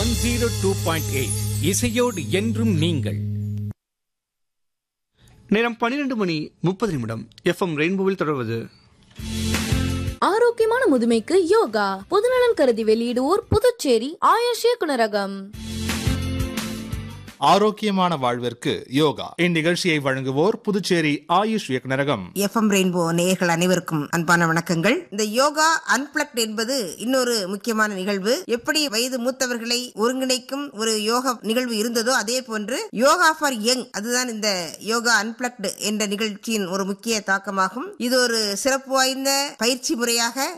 one zero two point eight இசையோடு என்றும் நீங்கள் நேரம் பன்னிரண்டு மணி முப்பது நிமிடம் எஃப்எம் ரெயின்போவில் தொடர்வது ஆரோக்கியமான முதுமைக்கு யோகா பொதுநலன் கருதி வெளியிடுவோர் புதுச்சேரி ஆயுஷ் இயக்குனரகம் ஆரோக்கியமான வாழ்விற்கு யோகா இந்நிகழ்ச்சியை வழங்குவோர் புதுச்சேரி ஆயுஷ் இயக்குநரகம் எஃப்எம் ரெயின்போ நேயர்கள் அனைவருக்கும் அன்பான வணக்கங்கள் இந்த யோகா அன்பிளக்ட் என்பது இன்னொரு முக்கியமான நிகழ்வு எப்படி வயது மூத்தவர்களை ஒருங்கிணைக்கும் ஒரு யோகா நிகழ்வு இருந்ததோ அதே போன்று யோகா ஃபார் யங் அதுதான் இந்த யோகா அன்பிளக்ட் என்ற நிகழ்ச்சியின் ஒரு முக்கிய தாக்கமாகும் இது ஒரு சிறப்பு வாய்ந்த பயிற்சி முறையாக